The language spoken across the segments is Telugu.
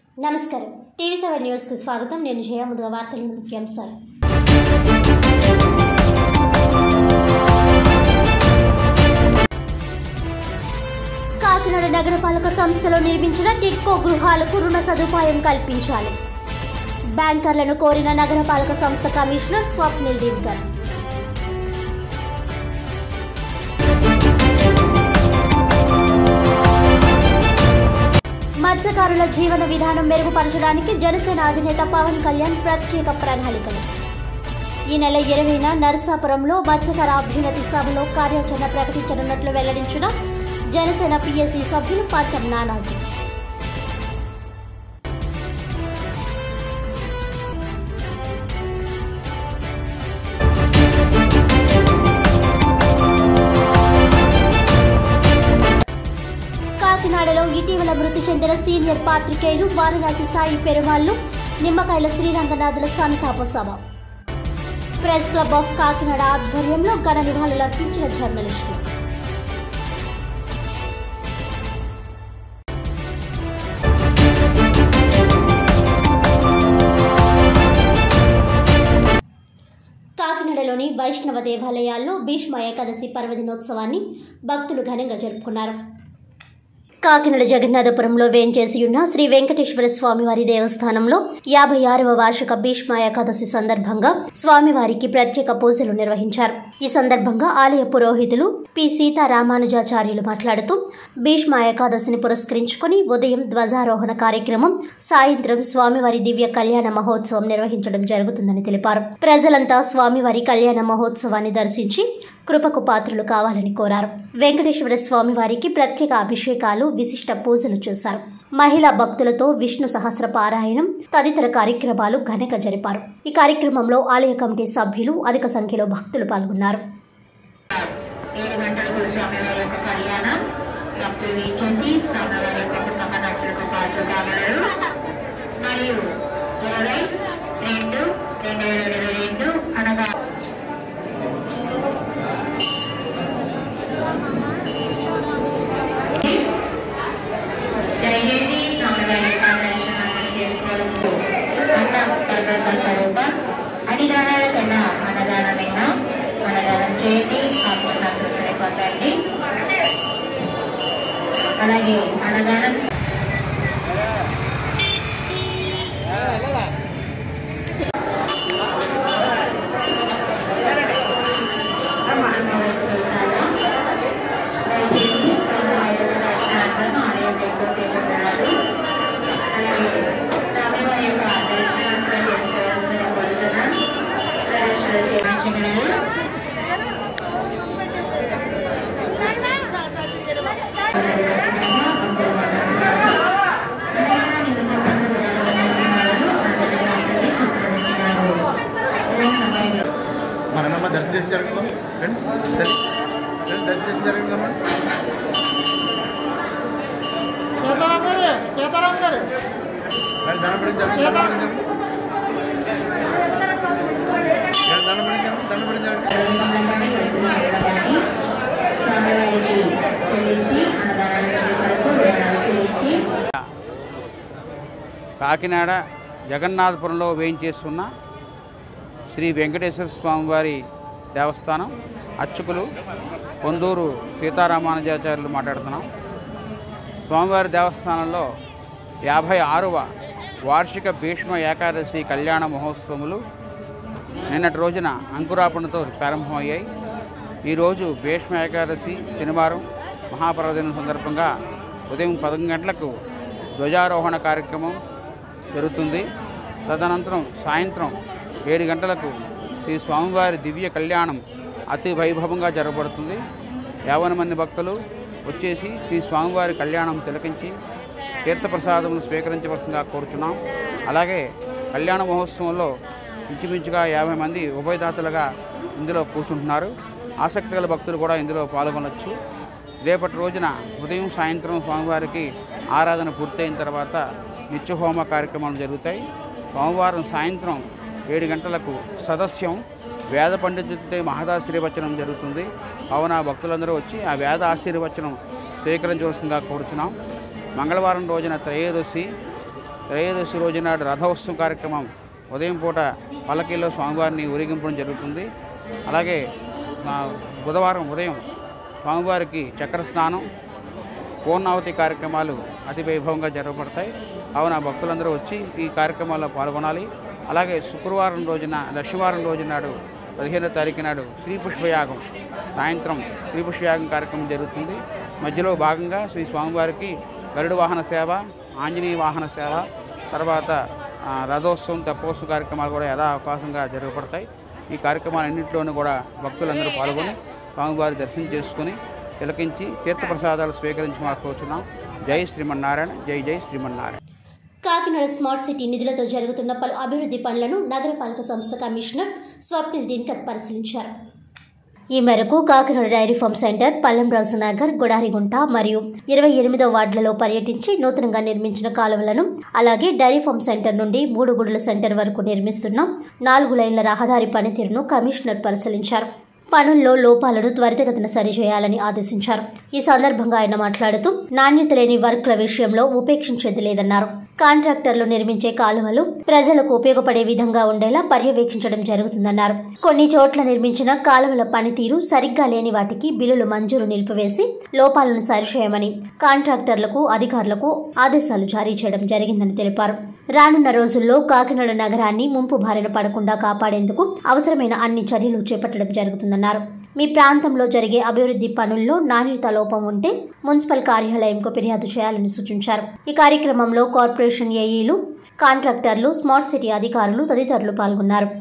నమస్కారం టీవీ సెవెన్ న్యూస్కి స్వాగతం నేను జయ ముందుగా వార్తలను ముఖ్యాంశాలు కాకినాడ నగరపాలక సంస్థలో నిర్మించిన టిడ్కో గృహాలకు రుణ సదుపాయం కల్పించాలి బ్యాంకర్లను కోరిన నగరపాలక సంస్థ కమిషనర్ స్వప్నిల్ దిన్కర్ మత్స్యకారుల జీవన విధానం మెరుగుపరచడానికి జనసేన అధినేత పవన్ కళ్యాణ్ ప్రత్యేక ప్రణాళికలు ఈ నెల ఇరవైన నరసాపురంలో మత్స్యకార అభ్యున్నతి సభలో కార్యాచరణ ప్రకటించనున్నట్లు వెల్లడించిన జనసేన పిఎస్సి సభ్యులు పత్తం నానాజీ కాకినాడలో ఇటీవల మృతి చెందిన సీనియర్ పాత్రికేయులు వారణాసి సాయి పెరుమాళ్లు నిమ్మకాయల శ్రీరంగనాథుల సంతాప సభ ప్రెస్ క్లబ్ ఆఫ్ కాకినాడ ఆధ్వర్యంలో ఘన నివాళులర్పించిన జర్నలిస్టులు కాకినాడలోని వైష్ణవ దేవాలయాల్లో భీష్మ ఏకాదశి పర్వదినోత్సవాన్ని భక్తులు ఘనంగా జరుపుకున్నారు కాకినాడ జగన్నాథపురంలో వేంచేసి ఉన్న శ్రీ వెంకటేశ్వర స్వామివారి దేవస్థానంలో యాభై ఆరవ వార్షిక భీష్మ ఏకాదశి సందర్భంగా స్వామివారికి ప్రత్యేక పూజలు నిర్వహించారు ఈ సందర్భంగా ఆలయ పురోహితులు పి సీతారామానుజాచార్యులు మాట్లాడుతూ భీష్మ ఏకాదశిని పురస్కరించుకుని ఉదయం ధ్వజారోహణ కార్యక్రమం సాయంత్రం స్వామివారి దివ్య కళ్యాణ మహోత్సవం నిర్వహించడం జరుగుతుందని తెలిపారు ప్రజలంతా స్వామివారి కళ్యాణ మహోత్సవాన్ని దర్శించి కృపకు పాత్రులు కావాలని కోరారు వెంకటేశ్వర స్వామి వారికి ప్రత్యేక అభిషేకాలు విశిష్ట పూజలు చేశారు మహిళా భక్తులతో విష్ణు సహస్ర పారాయణం తదితర కార్యక్రమాలు ఘనంగా జరిపారు ఈ కార్యక్రమంలో ఆలయ కమిటీ సభ్యులు అధిక సంఖ్యలో భక్తులు పాల్గొన్నారు ఏడు గంటలకు స్వామివారి యొక్క కళ్యాణం భక్తులు వీక్షించి స్వామివారి యొక్క కుటుంబ నటులకు పాటు కాగలరు మరియు ఇరవై రెండు రెండు వేల ఇరవై రెండు అనగా దయచేసి స్వామివారి యొక్క దర్శనాన్ని చేసుకోవడం అన్నం పరబ్రహ్మ స్వరూపం అడిదానాల కన్నా అన్నదానమైన అన్నదానం చేయండి ఆత్మసంతృప్తిని పొందండి అలాగే అన్నదానం మనమ్మ దర్శనం చేసి జరిగిందమ్మా రండి తల్లి రండి దర్శనం చేసి జరిగిందమ్మా సీతారాం గారు సీతారాం గారు రండి దండం పడి జరిగింది దండం పడి జరిగింది రండి, దండం పడి జరిగింది దండం పడి జరిగింది స్వామివారికి చెల్లించి అన్నదానానికి వరకు విరాళాలు చెల్లించి కాకినాడ జగన్నాథపురంలో వేయించేస్తున్న శ్రీ వెంకటేశ్వర స్వామివారి దేవస్థానం అర్చకులు పొందూరు సీతారామానుజాచార్యులు మాట్లాడుతున్నాం స్వామివారి దేవస్థానంలో యాభై ఆరవ వార్షిక భీష్మ ఏకాదశి కళ్యాణ మహోత్సవములు నిన్నటి రోజున అంకురాపణతో ప్రారంభమయ్యాయి ఈరోజు భీష్మ ఏకాదశి శనివారం మహాపర్వదినం సందర్భంగా ఉదయం పదకొండు గంటలకు ధ్వజారోహణ కార్యక్రమం జరుగుతుంది తదనంతరం సాయంత్రం ఏడు గంటలకు శ్రీ స్వామివారి దివ్య కళ్యాణం అతి వైభవంగా జరగబడుతుంది యావన మంది భక్తులు వచ్చేసి శ్రీ స్వామివారి కళ్యాణం తిలకించి తీర్థప్రసాదములు స్వీకరించవలసిందిగా కోరుచున్నాం అలాగే కళ్యాణ మహోత్సవంలో ఇంచుమించుగా యాభై మంది ఉభయదాతలుగా ఇందులో కూర్చుంటున్నారు ఆసక్తి గల భక్తులు కూడా ఇందులో పాల్గొనవచ్చు రేపటి రోజున ఉదయం సాయంత్రం స్వామివారికి ఆరాధన పూర్తయిన తర్వాత నిత్యహోమ కార్యక్రమాలు జరుగుతాయి సోమవారం సాయంత్రం ఏడు గంటలకు సదస్యం వేద పండితుడితో మహదాశీర్వచనం జరుగుతుంది కావున భక్తులందరూ వచ్చి ఆ వేద ఆశీర్వచనం స్వీకరించవలసిందిగా కోరుతున్నాం మంగళవారం రోజున త్రయోదశి త్రయోదశి రోజు నాడు రథోత్సవం కార్యక్రమం ఉదయం పూట పల్లకీలో స్వామివారిని ఊరేగింపడం జరుగుతుంది అలాగే ఆ, బుధవారం ఉదయం స్వామివారికి చక్ర స్నానం పూర్ణావతి కార్యక్రమాలు అతి వైభవంగా జరగబడతాయి కావున భక్తులందరూ వచ్చి ఈ కార్యక్రమాల్లో పాల్గొనాలి అలాగే శుక్రవారం రోజున లక్ష్మీవారం రోజు నాడు పదిహేనో తారీఖు నాడు శ్రీ పుష్పయాగం సాయంత్రం శ్రీ పుష్పయాగం కార్యక్రమం జరుగుతుంది మధ్యలో భాగంగా శ్రీ స్వామివారికి గరుడు వాహన సేవ ఆంజనేయ వాహన సేవ తర్వాత ఆ, రథోత్సవం తెప్పోత్సవం కార్యక్రమాలు కూడా యథా అవకాశంగా జరగబడతాయి ఈ కార్యక్రమాలన్నింటిలోనూ కూడా భక్తులందరూ పాల్గొని స్వామివారి దర్శనం చేసుకుని తిలకించి తీర్థప్రసాదాలు స్వీకరించమని కోరుచున్నాం జై శ్రీమన్నారాయణ జై జై శ్రీమన్నారాయణ కాకినాడ స్మార్ట్ సిటీ నిధులతో జరుగుతున్న పలు అభివృద్ధి పనులను నగరపాలక సంస్థ కమిషనర్ స్వప్నిల్ దినకర్ పరిశీలించారు ఈ మేరకు Kakinada dairy farm centre Pallemraju Nagar Gudarigunta మరియు ఇరవై ఎనిమిదో వార్డులలో పర్యటించి నూతనంగా నిర్మించిన కాలువలను అలాగే డైరీ ఫార్మ్ సెంటర్ నుండి మూడు గుడుల సెంటర్ వరకు నిర్మిస్తున్న నాలుగు లైన్ల రహదారి పనితీరును కమిషనర్ పరిశీలించారు పనుల్లో లోపాలను త్వరితగతిన సరిచేయాలని ఆదేశించారు ఈ సందర్భంగా ఆయన మాట్లాడుతూ నాణ్యత లేని వర్క్ల విషయంలో ఉపేక్షించేది లేదన్నారు కాంట్రాక్టర్లు నిర్మించే కాలువలు ప్రజలకు ఉపయోగపడే విధంగా ఉండేలా పర్యవేక్షించడం జరుగుతుందన్నారు కొన్ని చోట్ల నిర్మించిన కాలువల పనితీరు సరిగ్గా లేని వాటికి బిల్లులు మంజూరు నిలిపివేసి లోపాలను సరిచేయమని కాంట్రాక్టర్లకు అధికారులకు ఆదేశాలు జారీ చేయడం జరిగిందని తెలిపారు రానున్న రోజుల్లో కాకినాడ నగరాన్ని ముంపు బారిన పడకుండా కాపాడేందుకు అవసరమైన అన్ని చర్యలు చేపట్టడం జరుగుతుందన్నారు మీ ప్రాంతంలో జరిగే అభివృద్ధి పనుల్లో నాణ్యత లోపం ఉంటే మున్సిపల్ కార్యాలయంకు ఫిర్యాదు చేయాలని సూచించారు ఈ కార్యక్రమంలో కార్పొరేషన్ ఏఈలు కాంట్రాక్టర్లు స్మార్ట్ సిటీ అధికారులు తదితరులు పాల్గొన్నారు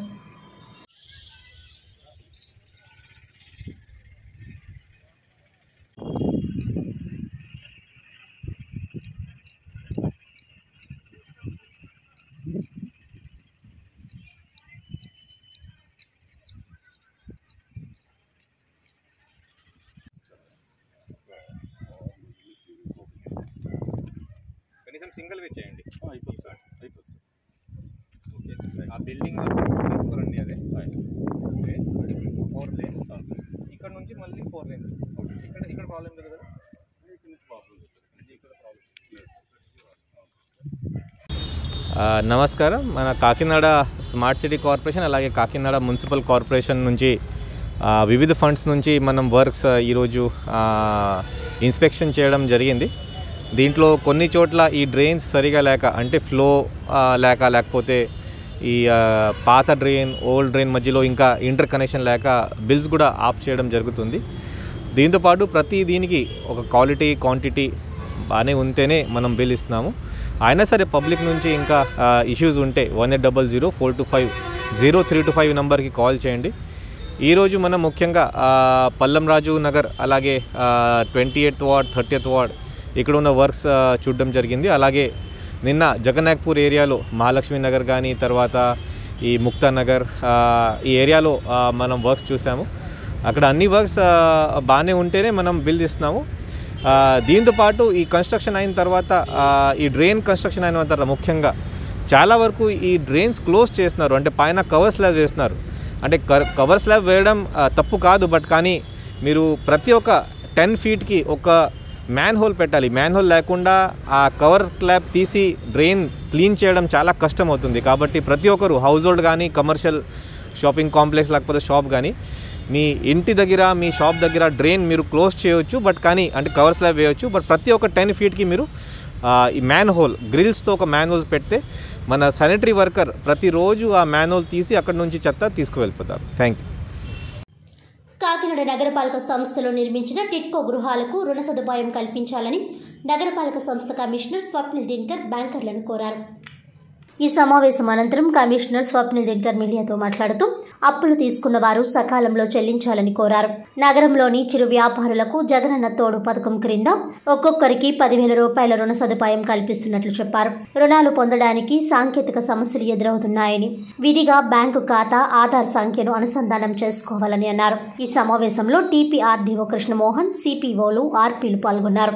కనీసం సింగిల్ వే చేయండి అయిపోతుంది సార్ అయిపోతుంది ఓకే ఆ బిల్డింగ్ తీసుకోరండి అదే ఓకే ఫోర్ లేన్ ఇక్కడ నుంచి మళ్ళీ ఫోర్ లేన్ ఇక్కడ ఇక్కడ ప్రాబ్లం లేదు కదా ప్రాబ్లం లేదు సార్ ఇక్కడ ప్రాబ్లం ఆ, నమస్కారం మన కాకినాడ స్మార్ట్ సిటీ కార్పొరేషన్ అలాగే కాకినాడ మున్సిపల్ కార్పొరేషన్ నుంచి ఆ, వివిధ ఫండ్స్ నుంచి మనం వర్క్స్ ఆ, ఈరోజు ఆ, ఇన్స్పెక్షన్ చేయడం జరిగింది దీంట్లో కొన్ని చోట్ల ఈ డ్రైన్స్ సరిగా లేక అంటే ఫ్లో ఆ, లేక లేకపోతే ఈ ఆ, పాత డ్రైన్ ఓల్డ్ డ్రైన్ మధ్యలో ఇంకా ఇంటర్ కనెక్షన్ లేక బిల్స్ కూడా ఆఫ్ చేయడం జరుగుతుంది దీంతోపాటు ప్రతి దీనికి ఒక క్వాలిటీ క్వాంటిటీ బాగానే ఉంటేనే మనం బిల్ ఇస్తున్నాము అయినా సరే పబ్లిక్ నుంచి ఇంకా ఇష్యూస్ ఉంటే one eight double zero four two five zero three two five నెంబర్కి కాల్ చేయండి ఈరోజు మనం ముఖ్యంగా ఆ, పల్లం రాజు నగర్ అలాగే twenty eighth ward thirtieth ward ఇక్కడ ఉన్న వర్క్స్ ఆ, చూడడం జరిగింది అలాగే నిన్న జగన్నాథ్పూర్ ఏరియాలో మహాలక్ష్మి నగర్ కానీ తర్వాత ఈ ముక్తా నగర్ ఆ, ఈ ఏరియాలో ఆ, మనం వర్క్స్ చూసాము అక్కడ అన్ని వర్క్స్ ఆ, బాగానే ఉంటేనే మనం బిల్ ఇస్తున్నాము ఆ, దీంతో పాటు ఈ కన్స్ట్రక్షన్ అయిన తర్వాత ఆ, ఈ డ్రైన్ కన్స్ట్రక్షన్ అయిన తర్వాత ముఖ్యంగా చాలా వరకు ఈ డ్రైన్స్ క్లోజ్ చేస్తున్నారు అంటే పైన కవర్ స్లాబ్ వేస్తున్నారు అంటే కవర్ స్లాబ్ వేయడం ఆ, తప్పు కాదు బట్ కానీ మీరు ప్రతి ఒక్క టెన్ ఫీట్కి ఒక మ్యాన్ హోల్ పెట్టాలి మ్యాన్ హోల్ లేకుండా ఆ కవర్ స్లాబ్ తీసి డ్రైన్ క్లీన్ చేయడం చాలా కష్టం అవుతుంది కాబట్టి ప్రతి ఒక్కరు హౌస్ హోల్డ్ కానీ కమర్షియల్ షాపింగ్ కాంప్లెక్స్ లేకపోతే షాప్ కానీ మీ ఇంటి దగ్గర మీ షాప్ దగ్గర డ్రైన్ మీరు క్లోజ్ చేయొచ్చు బట్ కానీ అంటే కవర్ స్లాబ్ వేయొచ్చు బట్ ప్రతి ఒక్క టెన్ ఫీట్కి మీరు ఆ, ఈ మ్యాన్ హోల్ గ్రిల్స్తో ఒక మ్యాన్ హోల్ పెడితే మన శానిటరీ వర్కర్ ప్రతిరోజు ఆ మ్యాన్ హోల్ తీసి అక్కడ నుంచి చెత్త తీసుకువెళ్ళిపోతారు థ్యాంక్ యూ కాకినాడ నగరపాలక సంస్థలో నిర్మించిన టిట్కో గృహాలకు రుణ సదుపాయం కల్పించాలని నగరపాలక సంస్థ కమిషనర్ స్వప్నిల్ దినకర్ బ్యాంకర్లను కోరారు ఈ సమావేశం అనంతరం కమిషనర్ స్వప్నిల్ దినకర్ మీడియాతో మాట్లాడుతూ అప్పులు తీసుకున్న వారు సకాలంలో చెల్లించాలని కోరారు నగరంలోని చిరు వ్యాపారులకు జగనన్న తోడు పథకం క్రింద ఒక్కొక్కరికి పదివేల రూపాయల రుణ సదుపాయం కల్పిస్తున్నట్లు చెప్పారు రుణాలు పొందడానికి సాంకేతిక సమస్యలు ఎదురవుతున్నాయని విధిగా బ్యాంకు ఖాతా ఆధార్ సంఖ్యను అనుసంధానం చేసుకోవాలని అన్నారు ఈ సమావేశంలో టీపీఆర్డీఓ కృష్ణమోహన్ సిపిఓలు ఆర్పీలు పాల్గొన్నారు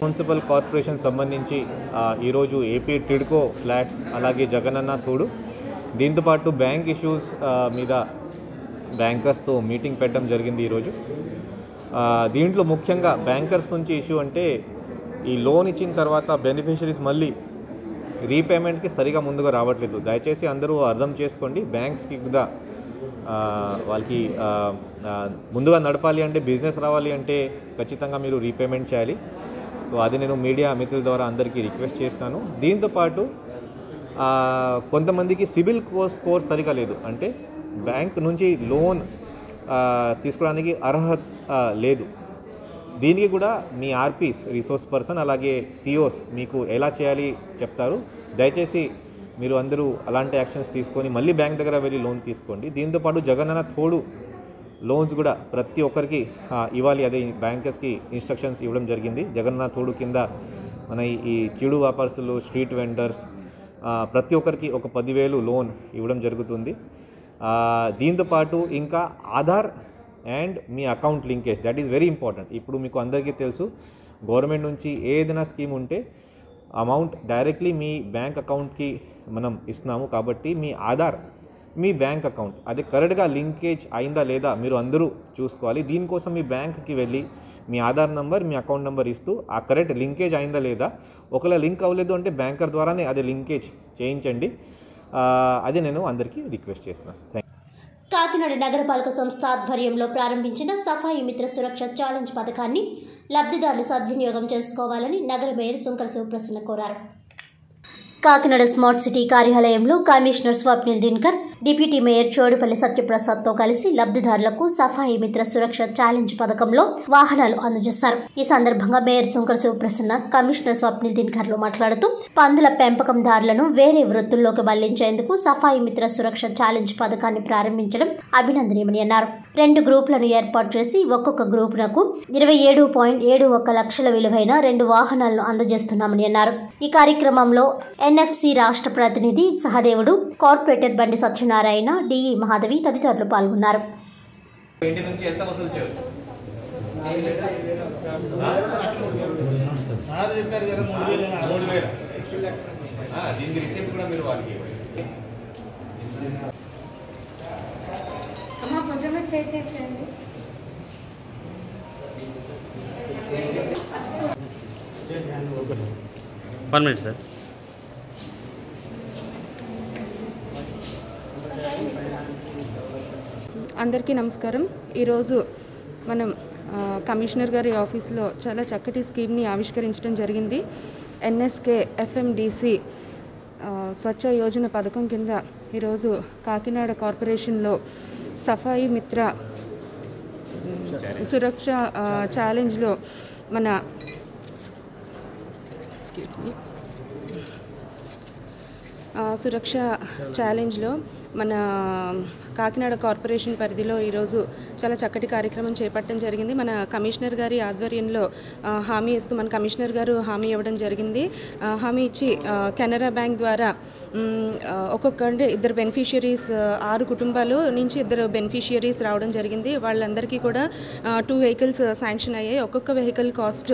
మున్సిపల్ కార్పొరేషన్ సంబంధించి ఆ, ఈరోజు ఏపీ టిడ్కో ఫ్లాట్స్ అలాగే జగనన్న తోడు దీంతోపాటు బ్యాంక్ ఇష్యూస్ ఆ, మీద బ్యాంకర్స్తో మీటింగ్ పెట్టడం జరిగింది ఈరోజు ఆ, దీంట్లో ముఖ్యంగా బ్యాంకర్స్ నుంచి ఇష్యూ అంటే ఈ లోన్ ఇచ్చిన తర్వాత బెనిఫిషరీస్ మళ్ళీ రీపేమెంట్కి సరిగా ముందుగా రావట్లేదు దయచేసి అందరూ అర్థం చేసుకోండి బ్యాంక్స్కి కూడా ఆ, వాళ్ళకి ఆ, ఆ, ముందుగా నడపాలి అంటే బిజినెస్ రావాలి అంటే ఖచ్చితంగా మీరు రీపేమెంట్ చేయాలి సో అది నేను మీడియా మిత్రుల ద్వారా అందరికీ రిక్వెస్ట్ చేస్తాను దీంతోపాటు ఆ, కొంతమందికి సిబిల్ కోర్ స్కోర్ సరిగా లేదు అంటే బ్యాంక్ నుంచి లోన్ ఆ, తీసుకోవడానికి అర్హత ఆ, లేదు దీనికి కూడా మీ ఆర్పీస్ రిసోర్స్ పర్సన్ అలాగే సిఓస్ మీకు ఎలా చేయాలి చెప్తారు దయచేసి మీరు అందరూ అలాంటి యాక్షన్స్ తీసుకొని మళ్ళీ బ్యాంక్ దగ్గర వెళ్ళి లోన్ తీసుకోండి దీంతోపాటు జగనన్న తోడు లోన్స్ కూడా ప్రతి ఒక్కరికి ఆ, ఇవ్వాలి అదే బ్యాంకర్స్కి ఇన్స్ట్రక్షన్స్ ఇవ్వడం జరిగింది జగనన్న తోడు కింద మన ఈ- ఈ చెడు వ్యాపారస్తులు స్ట్రీట్ వెండర్స్ ఆ, ప్రతి ఒక్కరికి ఒక పదివేలు లోన్ ఇవ్వడం జరుగుతుంది ఆ, దీంతోపాటు ఇంకా ఆధార్ అండ్ మీ account linkage that is very important ఇప్పుడు మీకు అందరికీ తెలుసు గవర్నమెంట్ నుంచి ఏదైనా స్కీమ్ ఉంటే అమౌంట్ డైరెక్ట్లీ మీ బ్యాంక్ అకౌంట్కి మనం ఇస్తున్నాము కాబట్టి మీ ఆధార్ మీ బ్యాంక్ అకౌంట్ అది కరెక్ట్గా లింకేజ్ అయిందా లేదా మీరు అందరూ చూసుకోవాలి దీనికోసం మీ బ్యాంక్కి వెళ్ళి మీ ఆధార్ నంబర్ మీ అకౌంట్ నెంబర్ ఇస్తూ ఆ కరెక్ట్ లింకేజ్ అయిందా లేదా ఒకవేళ లింక్ అవ్వలేదు అంటే బ్యాంకర్ ద్వారానే అది లింకేజ్ చేయించండి ఆ, అది నేను అందరికీ రిక్వెస్ట్ చేస్తున్నాను థ్యాంక్ కాకినాడ నగరపాలక సంస్థ ఆధ్వర్యంలో ప్రారంభించిన సఫాయి మిత్ర సురక్ష ఛాలెంజ్ పథకాన్ని లబ్ధిదారులు సద్వినియోగం చేసుకోవాలని నగర మేయర్ శంకర శివప్రసన్న కోరారు కాకినాడ స్మార్ట్ సిటీ కార్యాలయంలో commissioner Swapnil Dinkar deputy mayor Chodupalli సత్యప్రసాద్తో కలిసి లబ్ధిదారులకు సఫాయి మిత్ర సురక్ష ఛాలెంజ్ పథకంలో వాహనాలు అందజేశారు ఈ సందర్భంగా మేయర్ శంకర శివప్రసన్న కమిషనర్ స్వప్నిల్ దిన్కర్లు మాట్లాడుతూ పందుల పెంపకందారులను వేరే వృత్తుల్లోకి మళ్లించేందుకు సఫాయి మిత్ర సురక్ష ఛాలెంజ్ పథకాన్ని ప్రారంభించడం అభినందనీయమని అన్నారు రెండు గ్రూపులను ఏర్పాటు చేసి ఒక్కొక్క గ్రూపునకు ఇరవై ఏడు పాయింట్ ఏడు ఒక్క లక్షల విలువైన రెండు వాహనాలను అందజేస్తున్నామని అన్నారు ఈ కార్యక్రమంలో ఎన్ఎఫ్సి రాష్ట్ర ప్రతినిధి సహదేవుడు కార్పొరేటర్ బండి సత్యనారాయణ డిఈ మాధవి తదితరులు పాల్గొన్నారు ఇంటి నుంచి ఎంత వసూలు చేయవచ్చు సార్ చెప్పారు కదా మూడు వేలు అని. మూడు వేలు ఆ, దీనికి రిసిప్ట్ కూడా మీరు వాళ్ళకి ఇవ్వండి అమ్మ కొంచెమే చేసేసేయండి వన్ మినిట్ సార్ అందరికీ నమస్కారం ఈరోజు మనం ఆ, కమిషనర్ గారి ఆఫీస్లో చాలా చక్కటి స్కీమ్ని ఆవిష్కరించడం జరిగింది ఎన్ఎస్కే ఎఫ్ఎండిసి ఆ, స్వచ్ఛ యోజన పథకం కింద ఈరోజు కాకినాడ కార్పొరేషన్లో సఫాయి మిత్ర సురక్ష ఆ, ఛాలెంజ్లో మన ఎక్స్క్యూజ్ మీ ఆ, సురక్ష ఛాలెంజ్లో మన కాకినాడ కార్పొరేషన్ పరిధిలో ఈరోజు చాలా చక్కటి కార్యక్రమం చేపట్టడం జరిగింది మన కమిషనర్ గారి ఆధ్వర్యంలో ఆ, హామీ ఇస్తూ మన కమిషనర్ గారు హామీ ఇవ్వడం జరిగింది ఆ, హామీ ఇచ్చి ఆ, కెనరా బ్యాంక్ ద్వారా మ్, ఆ, ఒక్కొక్క అంటే ఇద్దరు బెనిఫిషియరీస్ ఆరు కుటుంబాలు నుంచి ఇద్దరు బెనిఫిషియరీస్ రావడం జరిగింది వాళ్ళందరికీ కూడా టూ వెహికల్స్ శాంక్షన్ అయ్యాయి ఒక్కొక్క వెహికల్ కాస్ట్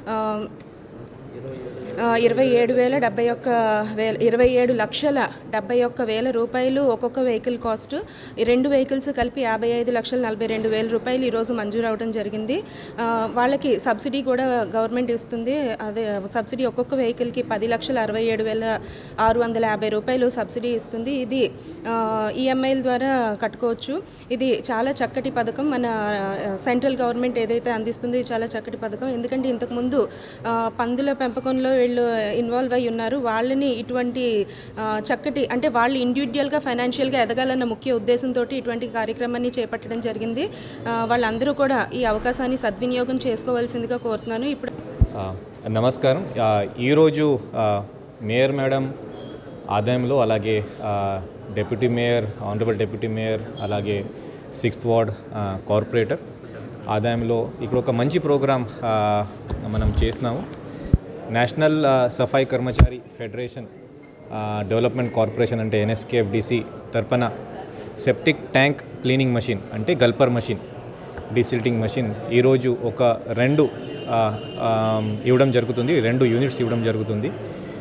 ఆ, ఇరవై ఏడు వేల డెబ్బై ఒక్క వేల ఇరవై ఏడు లక్షల డెబ్బై ఒక్క వేల రూపాయలు ఒక్కొక్క వెహికల్ కాస్ట్ ఈ రెండు వెహికల్స్ కలిపి యాభై ఐదు లక్షల నలభై రెండు వేల రూపాయలు ఈరోజు మంజూరు అవడం జరిగింది ఆ, వాళ్ళకి సబ్సిడీ కూడా గవర్నమెంట్ ఇస్తుంది అదే సబ్సిడీ ఒక్కొక్క వెహికల్కి పది లక్షల అరవై ఏడు వేల ఆరు వందల యాభై రూపాయలు సబ్సిడీ ఇస్తుంది ఇది ఈఎంఐల ద్వారా కట్టుకోవచ్చు ఇది చాలా చక్కటి పథకం మన ఆ, సెంట్రల్ గవర్నమెంట్ ఏదైతే అందిస్తుందో ఇది చాలా చక్కటి పథకం ఎందుకంటే ఇంతకుముందు ఆ, పందుల పెంపకంలో వీళ్ళు ఇన్వాల్వ్ అయి ఉన్నారు వాళ్ళని ఇటువంటి ఆ, చక్కటి అంటే వాళ్ళు ఇండివిజువల్గా ఫైనాన్షియల్గా ఎదగాలన్న ముఖ్య ఉద్దేశంతో ఇటువంటి కార్యక్రమాన్ని చేపట్టడం జరిగింది ఆ, వాళ్ళందరూ కూడా ఈ అవకాశాన్ని సద్వినియోగం చేసుకోవాల్సిందిగా కోరుతున్నాను ఇప్పుడు ఆ, నమస్కారం ఆ, ఈరోజు ఆ, మేయర్ మేడం ఆదాయంలో అలాగే ఆ, deputy mayor honourable deputy mayor అలాగే సిక్స్త్ వార్డ్ ఆ, కార్పొరేటర్ ఆదాయంలో ఇక్కడ ఒక మంచి ప్రోగ్రాం ఆ, మనం చేస్తున్నాము నేషనల్ ఆ, సఫాయి కర్మచారి ఫెడరేషన్ ఆ, డెవలప్మెంట్ కార్పొరేషన్ అంటే ఎన్ఎస్కేఎఫ్డిసి తరపున సెప్టిక్ ట్యాంక్ క్లీనింగ్ మెషిన్ అంటే గల్పర్ మెషిన్ డీసిల్టింగ్ మెషిన్ ఈరోజు ఒక రెండు ఆ, ఆ, ఇవ్వడం జరుగుతుంది రెండు యూనిట్స్ ఇవ్వడం జరుగుతుంది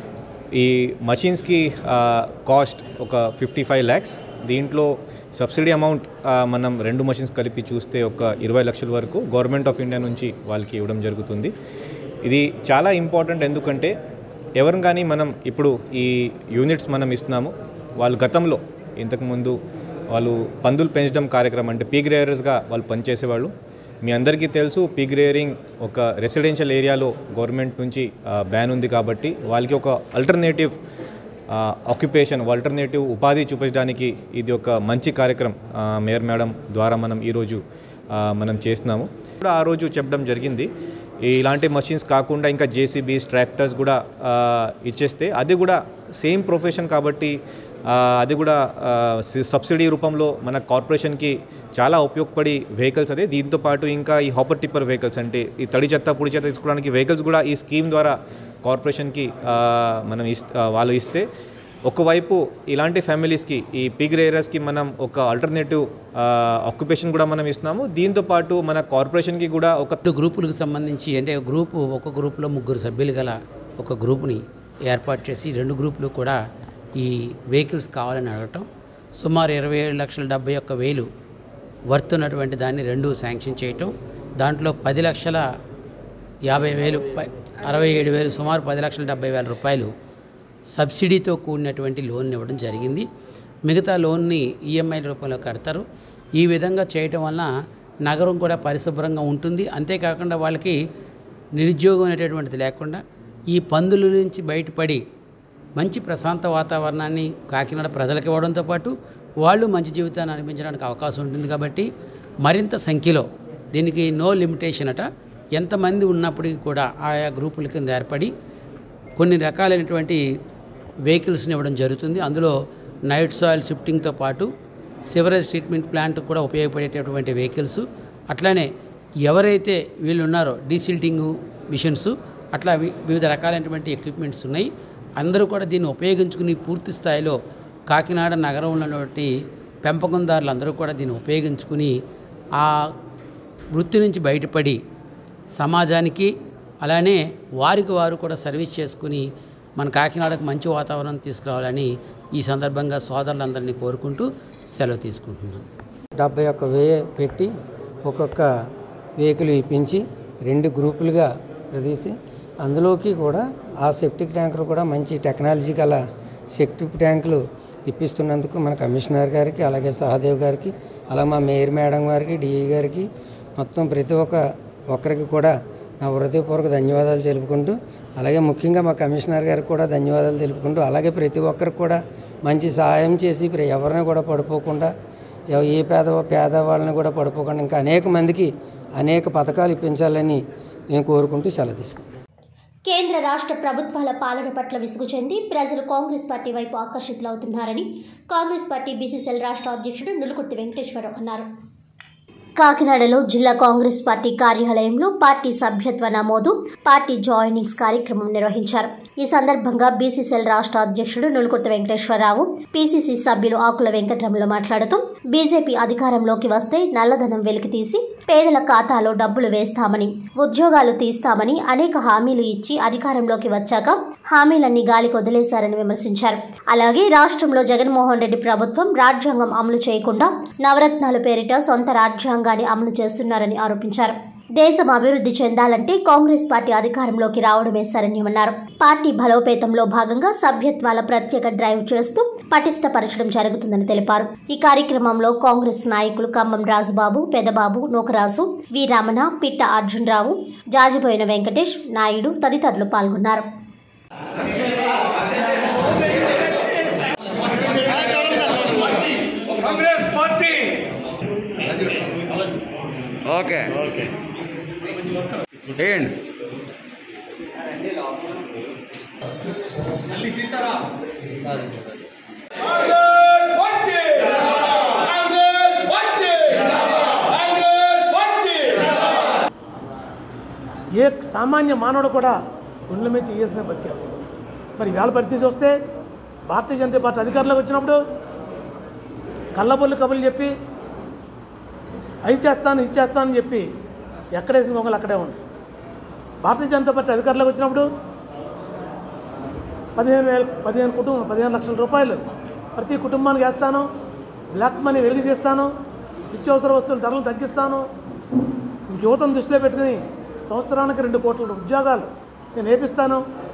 ఈ మషిన్స్కి కాస్ట్ ఒక ఫిఫ్టీ ఫైవ్ ల్యాక్స్ దీంట్లో సబ్సిడీ అమౌంట్ ఆ, మనం రెండు మషిన్స్ కలిపి చూస్తే ఒక ఇరవై లక్షల వరకు గవర్నమెంట్ ఆఫ్ ఇండియా నుంచి వాళ్ళకి ఇవ్వడం జరుగుతుంది ఇది చాలా ఇంపార్టెంట్ ఎందుకంటే ఎవరిని కానీ మనం ఇప్పుడు ఈ యూనిట్స్ మనం ఇస్తున్నాము వాళ్ళు గతంలో ఇంతకుముందు వాళ్ళు పందులు పెంచడం కార్యక్రమం అంటే పీగ్ రేయర్స్గా వాళ్ళు పనిచేసేవాళ్ళు మీ అందరికీ తెలుసు పిగ్ రేరింగ్ ఒక రెసిడెన్షియల్ ఏరియాలో గవర్నమెంట్ నుంచి బ్యాన్ ఉంది కాబట్టి వాళ్ళకి ఒక అల్టర్నేటివ్ ఆక్యుపేషన్ ఆల్టర్నేటివ్ ఉపాధి చూపించడానికి ఇది ఒక మంచి కార్యక్రమం ఆ, మేయర్ మేడం ద్వారా మనం ఈరోజు ఆ, మనం చేస్తున్నాము కూడా ఆ రోజు చెప్పడం జరిగింది ఇలాంటి మషిన్స్ కాకుండా ఇంకా జేసీబీస్ ట్రాక్టర్స్ కూడా ఆ, ఇచ్చేస్తే అది కూడా సేమ్ ప్రొఫెషన్ కాబట్టి ఆ, అది కూడా ఆ, సి- సబ్సిడీ రూపంలో మన కార్పొరేషన్కి చాలా ఉపయోగపడి వెహికల్స్ అదే దీంతో పాటు ఇంకా ఈ హాపర్ టిప్పర్ వెహికల్స్ అంటే ఈ తడి చెత్త పొడి చెత్త తీసుకోవడానికి వెహికల్స్ కూడా ఈ స్కీమ్ ద్వారా కార్పొరేషన్కి ఆ, మనం ఇస్ ఆ, వాళ్ళు ఇస్తే ఒకవైపు ఇలాంటి ఫ్యామిలీస్కి ఈ పిగ్ రేరర్స్కి మనం ఒక ఆల్టర్నేటివ్ ఆక్యుపేషన్ కూడా మనం ఇస్తున్నాము దీంతో పాటు మన కార్పొరేషన్కి కూడా ఒక రెండు గ్రూపులకు సంబంధించి అంటే ఒక గ్రూపు ఒక గ్రూపులో ముగ్గురు సభ్యులు గల ఒక గ్రూపుని ఏర్పాటు చేసి రెండు గ్రూపులు కూడా ఈ వెహికల్స్ కావాలని అడగటం సుమారు ఇరవై ఏడు లక్షల డెబ్బై ఒక్క వేలు వర్త్ ఉన్నటువంటి దాన్ని రెండు శాంక్షన్ చేయటం దాంట్లో పది లక్షల యాభై వేలు ప- అరవై ఏడు వేలు సుమారు పది లక్షల డెబ్బై వేల రూపాయలు సబ్సిడీతో కూడినటువంటి లోన్ ఇవ్వడం జరిగింది మిగతా లోన్ని ఈఎంఐ రూపంలో కడతారు ఈ విధంగా చేయటం వలన నగరం కూడా పరిశుభ్రంగా ఉంటుంది అంతేకాకుండా వాళ్ళకి నిరుద్యోగం అనేటటువంటిది లేకుండా ఈ పందుల నుంచి బయటపడి మంచి ప్రశాంత వాతావరణాన్ని కాకినాడ ప్రజలకు ఇవ్వడంతో పాటు వాళ్ళు మంచి జీవితాన్ని అనిపించడానికి అవకాశం ఉంటుంది కాబట్టి మరింత సంఖ్యలో దీనికి నో లిమిటేషన్ అట ఎంతమంది ఉన్నప్పటికీ కూడా ఆయా గ్రూపుల కింద ఏర్పడి కొన్ని రకాలైనటువంటి వెహికల్స్ని ఇవ్వడం జరుగుతుంది అందులో నైట్ సాయిల్ షిఫ్టింగ్తో పాటు సివరేజ్ ట్రీట్మెంట్ ప్లాంట్ కూడా ఉపయోగపడేటటువంటి వెహికల్స్ అట్లానే ఎవరైతే వీళ్ళు ఉన్నారో డీసిల్టింగ్ మిషన్స్ అట్లా వి- వివిధ రకాలైనటువంటి ఎక్విప్మెంట్స్ ఉన్నాయి అందరూ కూడా దీన్ని ఉపయోగించుకుని పూర్తి స్థాయిలో కాకినాడ నగరంలో ఉన్నటువంటి పెంపకందారులు అందరూ కూడా దీన్ని ఉపయోగించుకుని ఆ వృత్తి నుంచి బయటపడి సమాజానికి అలానే వారికి వారు కూడా సర్వీస్ చేసుకుని మన కాకినాడకు మంచి వాతావరణం తీసుకురావాలని ఈ సందర్భంగా సోదరులందరినీ కోరుకుంటూ సెలవు తీసుకుంటున్నాను డెబ్బై ఒక్క వే పెట్టి ఒక్కొక్క వెహికల్ ఇప్పించి రెండు గ్రూపులుగా ప్రదేశి అందులోకి కూడా ఆ సెప్టిక్ ట్యాంకులు కూడా మంచి టెక్నాలజీ గల సెప్టిక్ ట్యాంకులు ఇప్పిస్తున్నందుకు మన కమిషనర్ గారికి అలాగే సహదేవ్ గారికి అలా మా మేయర్ మేడం గారికి డిఈ గారికి మొత్తం ప్రతి ఒక్క ఒక్కరికి కూడా నా హృదయపూర్వక ధన్యవాదాలు తెలుపుకుంటూ అలాగే ముఖ్యంగా మా కమిషనర్ గారికి కూడా ధన్యవాదాలు తెలుపుకుంటూ అలాగే ప్రతి ఒక్కరికి కూడా మంచి సహాయం చేసి ప్ర- ఎవరిని కూడా పడిపోకుండా ఎవ- ఏ పేద పేదవాళ్ళని కూడా పడిపోకుండా ఇంకా అనేక మందికి అనేక పథకాలు ఇప్పించాలని నేను కోరుకుంటూ సెలవు తీసుకున్నాను కేంద్ర రాష్ట్ర ప్రభుత్వాల పాలన పట్ల విసుగు చెంది ప్రజలు కాంగ్రెస్ పార్టీ వైపు ఆకర్షితులవుతున్నారని కాంగ్రెస్ పార్టీ బీసీసీఎల్ రాష్ట్ర అధ్యక్షుడు నులుకుర్తి వెంకటేశ్వరరావు అన్నారు కాకినాడలో జిల్లా కాంగ్రెస్ పార్టీ కార్యాలయంలో పార్టీ సభ్యత్వ నమోదు పార్టీ జాయినింగ్స్ కార్యక్రమం నిర్వహించారు ఈ సందర్భంగా బీసీసీఎల్ రాష్ట్ర అధ్యక్షుడు నులుకుర్తి వెంకటేశ్వరరావు పీసీసీ సభ్యులు ఆకుల వెంకటరమణ మాట్లాడుతూ బీజేపీ అధికారంలోకి వస్తే నల్లధనం వెలికితీసి పేదల ఖాతాలో డబ్బులు వేస్తామని ఉద్యోగాలు తీస్తామని అనేక హామీలు ఇచ్చి అధికారంలోకి వచ్చాక హామీలన్నీ గాలికి వదిలేశారని విమర్శించారు అలాగే రాష్ట్రంలో జగన్మోహన్ రెడ్డి ప్రభుత్వం రాజ్యాంగం అమలు చేయకుండా నవరత్నాల పేరిట సొంత రాజ్యాంగాన్ని అమలు చేస్తున్నారని ఆరోపించారు దేశం అభివృద్ధి చెందాలంటే కాంగ్రెస్ పార్టీ అధికారంలోకి రావడమే సరణ్యమన్నారు పార్టీ బలోపేతంలో భాగంగా సభ్యత్వాల ప్రత్యేక డ్రైవ్ చేస్తూ పటిష్టపరచడం జరుగుతుందని తెలిపారు ఈ కార్యక్రమంలో కాంగ్రెస్ నాయకులు ఖమ్మం రాజుబాబు పెదబాబు నూకరాజు వి రమణ పిట్ట అర్జునరావు జాజిపోయిన వెంకటేష్ నాయుడు తదితరులు పాల్గొన్నారు కాంగ్రెస్ పార్టీ ఓకే వేయండి మళ్ళీ సీతారాం ఏ సామాన్య మానవుడు కూడా గుండెల మీద చేసుకుని బతికాడు మరి వేళ పరిస్థితి వస్తే భారతీయ జనతా పార్టీ అధికారంలోకి వచ్చినప్పుడు కళ్ళబొల్లి కబుర్లు చెప్పి అది చేస్తాను ఇది చేస్తానని చెప్పి ఎక్కడేసిన గొంగలు అక్కడే ఉంది భారతీయ జనతా పార్టీ అధికారంలోకి వచ్చినప్పుడు పదిహేను వేల పదిహేను కుటుంబం పదిహేను లక్షల రూపాయలు ప్రతి కుటుంబానికి వేస్తాను బ్లాక్ మనీ వెలికి తీస్తాను నిత్యావసర వస్తువుల ధరలు తగ్గిస్తాను యువతను దృష్టిలో పెట్టుకుని సంవత్సరానికి రెండు కోట్ల ఉద్యోగాలు నేను వేపిస్తాను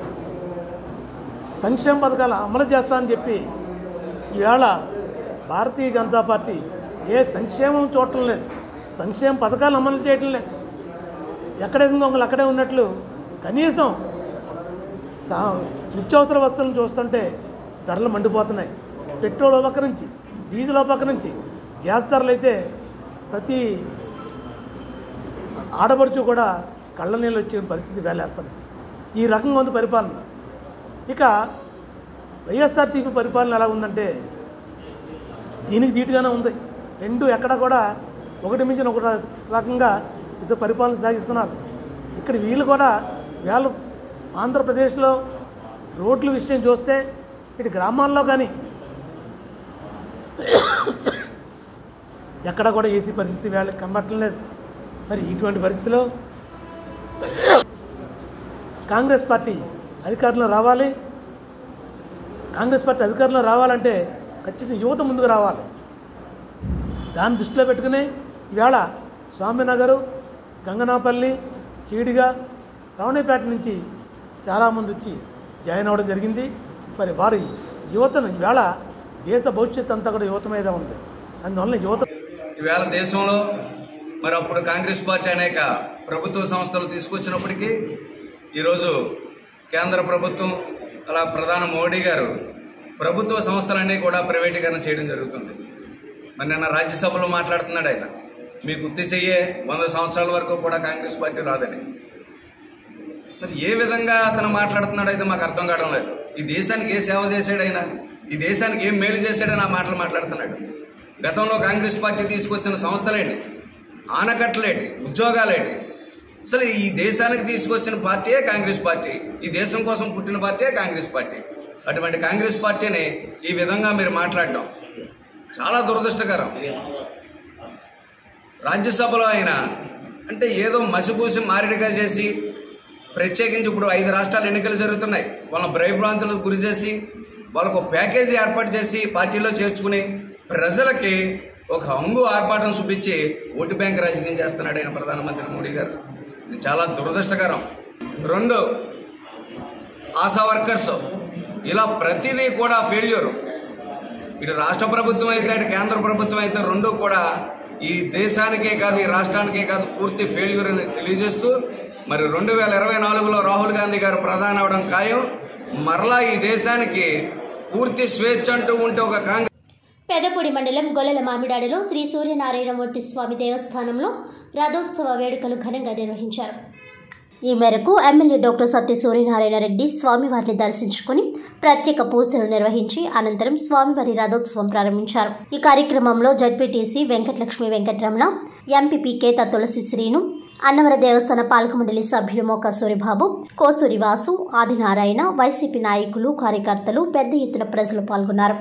సంక్షేమ పథకాలు అమలు చేస్తానని చెప్పి ఈవేళ భారతీయ జనతా పార్టీ ఏ సంక్షేమం చూడటం లేదు సంక్షేమ పథకాలు అమలు చేయటం లేదు ఎక్కడే ఇంకొకరు అక్కడే ఉన్నట్లు కనీసం సా నిత్యావసర వస్తువులను చూస్తుంటే ధరలు మండిపోతున్నాయి పెట్రోల్ ఓ పక్క నుంచి డీజిల్ ఓ పక్క నుంచి గ్యాస్ ధరలు అయితే ప్రతి ఆడపడుచు కూడా కళ్ళ నీళ్ళు వచ్చే పరిస్థితి వేళ ఏర్పడింది ఈ రకంగా ఉంది పరిపాలన ఇక వైఎస్ఆర్సీపీ పరిపాలన ఎలా ఉందంటే దీనికి ధీటుగానే ఉంది రెండు ఎక్కడ కూడా ఒకటి మించిన ఒక ర- రకంగా ఇద్దరు పరిపాలన సాగిస్తున్నారు ఇక్కడ వీళ్ళు కూడా వీళ్ళు ఆంధ్రప్రదేశ్లో రోడ్ల విషయం చూస్తే ఇటు గ్రామాల్లో కానీ ఎక్కడ కూడా ఏసీ పరిస్థితి వీళ్ళకి కనబట్టం లేదు మరి ఇటువంటి పరిస్థితిలో కాంగ్రెస్ పార్టీ అధికారంలో రావాలి కాంగ్రెస్ పార్టీ అధికారంలో రావాలంటే ఖచ్చితంగా యువత ముందుకు రావాలి దాన్ని దృష్టిలో పెట్టుకుని ఈవేళ స్వామినగరు గంగనాపల్లి చీడిగా రమణీపేట నుంచి చాలామంది వచ్చి జాయిన్ అవ్వడం జరిగింది మరి వారి యువతను ఈవేళ దేశ భవిష్యత్తు అంతా కూడా యువత మీద ఉంది అందువల్ల యువత ఈవేళ దేశంలో మరి అప్పుడు కాంగ్రెస్ పార్టీ అనేక ప్రభుత్వ సంస్థలు తీసుకొచ్చినప్పటికీ ఈరోజు కేంద్ర ప్రభుత్వం అలా ప్రధాని మోడీ గారు ప్రభుత్వ సంస్థలన్నీ కూడా ప్రైవేటీకరణ చేయడం జరుగుతుంది మరి నిన్న రాజ్యసభలో మాట్లాడుతున్నాడు ఆయన మీ గుర్తు చెయ్యే వంద సంవత్సరాల వరకు కూడా కాంగ్రెస్ పార్టీ రాదని మరి ఏ విధంగా అతను మాట్లాడుతున్నాడో అయితే మాకు అర్థం కావడం లేదు ఈ దేశానికి ఏ సేవ చేశాడు ఆయన ఈ దేశానికి ఏం మేలు చేశాడని ఆ మాటలు మాట్లాడుతున్నాడు గతంలో కాంగ్రెస్ పార్టీ తీసుకొచ్చిన సంస్థలేంటి ఆనకట్టలేటి ఉద్యోగాలేటి అసలు ఈ దేశానికి తీసుకొచ్చిన పార్టీయే కాంగ్రెస్ పార్టీ ఈ దేశం కోసం పుట్టిన పార్టీయే కాంగ్రెస్ పార్టీ అటువంటి కాంగ్రెస్ పార్టీని ఈ విధంగా మీరు మాట్లాడడం చాలా దురదృష్టకరం రాజ్యసభలో ఆయన అంటే ఏదో మసిపూసి మారిడిగా చేసి ప్రత్యేకించి ఇప్పుడు ఐదు రాష్ట్రాలు ఎన్నికలు జరుగుతున్నాయి వాళ్ళ భయభ్రాంతులకు గురి చేసి వాళ్ళకు ఒక ప్యాకేజీ ఏర్పాటు చేసి పార్టీలో చేర్చుకుని ప్రజలకి ఒక హంగు ఆర్భాటం చూపించి ఓటు బ్యాంక్ రాజకీయం చేస్తున్నాడు ఆయన ప్రధానమంత్రి మోడీ గారు ఇది చాలా దురదృష్టకరం రెండు ఆశా వర్కర్స్ ఇలా ప్రతిదీ కూడా ఫెయిల్యూర్ ఇటు రాష్ట్ర ప్రభుత్వం అయితే ఇటు కేంద్ర ప్రభుత్వం అయితే రెండు కూడా ఈ దేశానికే కాదు ఈ రాష్ట్రానికే కాదు పూర్తి ఫెయిల్యూర్ అని తెలియజేస్తూ మరి రెండు వేల ఇరవై నాలుగులో రాహుల్ గాంధీ గారు ప్రధాని అవడం ఖాయం మరలా ఈ దేశానికి పూర్తి స్వేచ్ఛ అంటూ ఉంటే ఒక కాంగ్రెస్ పెదపూడి మండలం గొల్లల మామిడాడలో శ్రీ సూర్యనారాయణమూర్తి స్వామి దేవస్థానంలో రథోత్సవ వేడుకలు ఘనంగా నిర్వహించారు ఈ మేరకు ఎమ్మెల్యే డాక్టర్ సత్య సూర్యనారాయణ రెడ్డి స్వామివారిని దర్శించుకుని ప్రత్యేక పూజలు నిర్వహించి అనంతరం స్వామివారి రథోత్సవం ప్రారంభించారు ఈ కార్యక్రమంలో జడ్పీటీసీ వెంకటలక్ష్మి వెంకటరమణ ఎంపీపీ కేత తులసి శ్రీను అన్నవర దేవస్థాన పాలక మండలి సభ్యులు మోక సూరిబాబు కోసూరి వాసు ఆదినారాయణ వైసీపీ నాయకులు కార్యకర్తలు పెద్ద ఎత్తున ప్రజలు పాల్గొన్నారు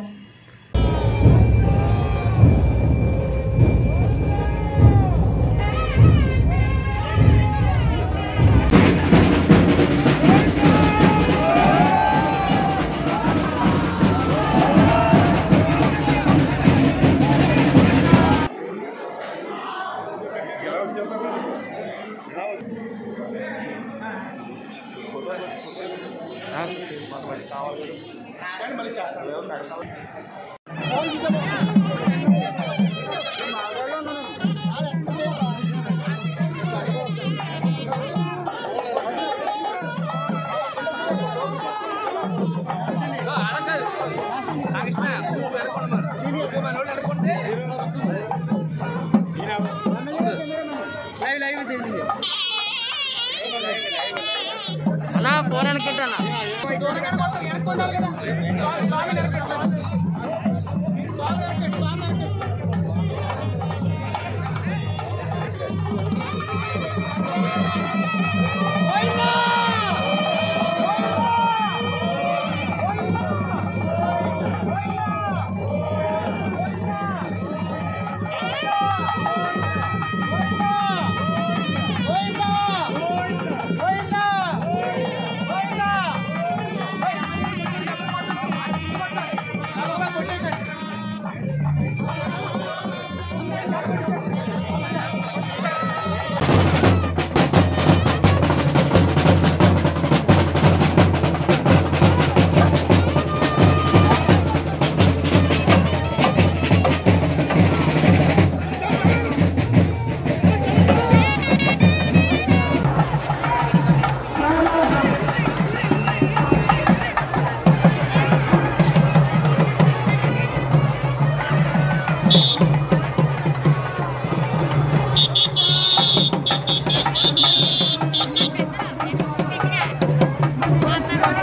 అన్నా ఫోన్ అనుకుంటానా పోయిందా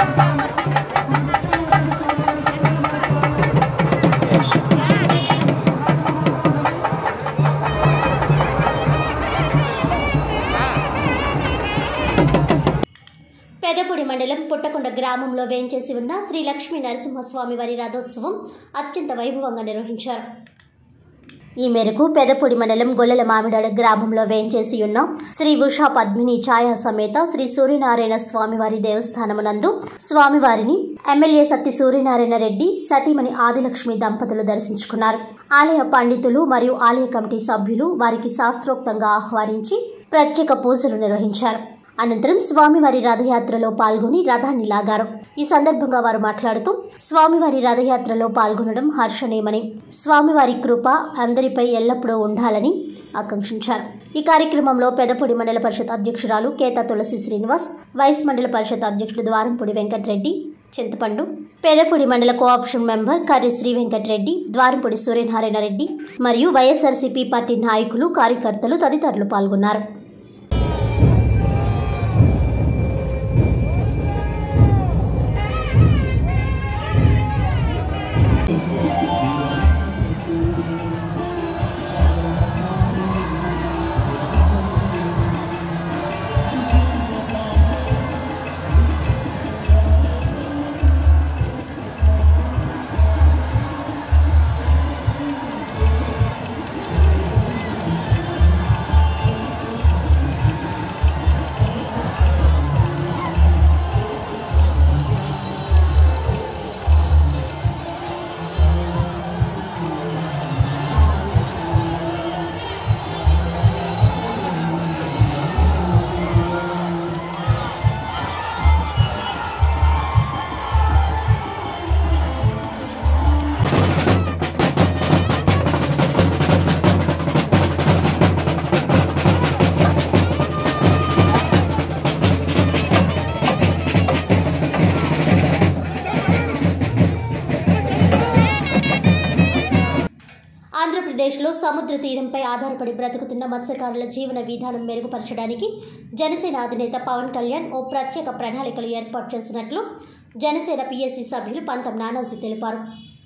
పెదపూడి మండలం పుట్టకొండ గ్రామంలో వేంచేసి ఉన్న శ్రీ లక్ష్మీ నరసింహస్వామి వారి రథోత్సవం అత్యంత వైభవంగా నిర్వహించారు ఈ మేరకు పెదపూడి మండలం గొల్లల మామిడాడ గ్రామంలో వేంచేసి ఉన్న శ్రీ ఉషా పద్మిని ఛాయా సమేత శ్రీ సూర్యనారాయణ స్వామివారి దేవస్థానమునందు స్వామివారిని ఎమ్మెల్యే సత్తి సూర్యనారాయణ రెడ్డి సతీమణి ఆదిలక్ష్మి దంపతులు దర్శించుకున్నారు ఆలయ పండితులు మరియు ఆలయ కమిటీ సభ్యులు వారికి శాస్త్రోక్తంగా ఆహ్వానించి ప్రత్యేక పూజలు నిర్వహించారు అనంతరం స్వామివారి రథయాత్రలో పాల్గొని రథాన్ని లాగారు ఈ సందర్భంగా వారు మాట్లాడుతూ స్వామివారి రథయాత్రలో పాల్గొనడం హర్షణీయమని స్వామివారి కృప అందరిపై ఎల్లప్పుడూ ఉండాలని ఆకాంక్షించారు ఈ కార్యక్రమంలో పెదపూడి మండల పరిషత్ అధ్యక్షురాలు కేతా తులసి శ్రీనివాస్ వైస్ మండల పరిషత్ అధ్యక్షుడు ద్వారంపూడి వెంకటరెడ్డి చింతపండు పెదపూడి మండల కోఆప్షన్ మెంబర్ కర్రి శ్రీ వెంకటరెడ్డి ద్వారంపూడి సూర్యనారాయణ రెడ్డి మరియు వైఎస్ఆర్సీపీ పార్టీ నాయకులు కార్యకర్తలు తదితరులు పాల్గొన్నారు ఆంధ్రప్రదేశ్లో సముద్ర తీరంపై ఆధారపడి బ్రతుకుతున్న మత్స్యకారుల జీవన విధానం మెరుగుపరచడానికి జనసేన అధినేత పవన్ కళ్యాణ్ ఓ ప్రత్యేక ప్రణాళికలు ఏర్పాటు చేసినట్లు జనసేన పిఎస్సి సభ్యులు పంతం నానాజీ తెలిపారు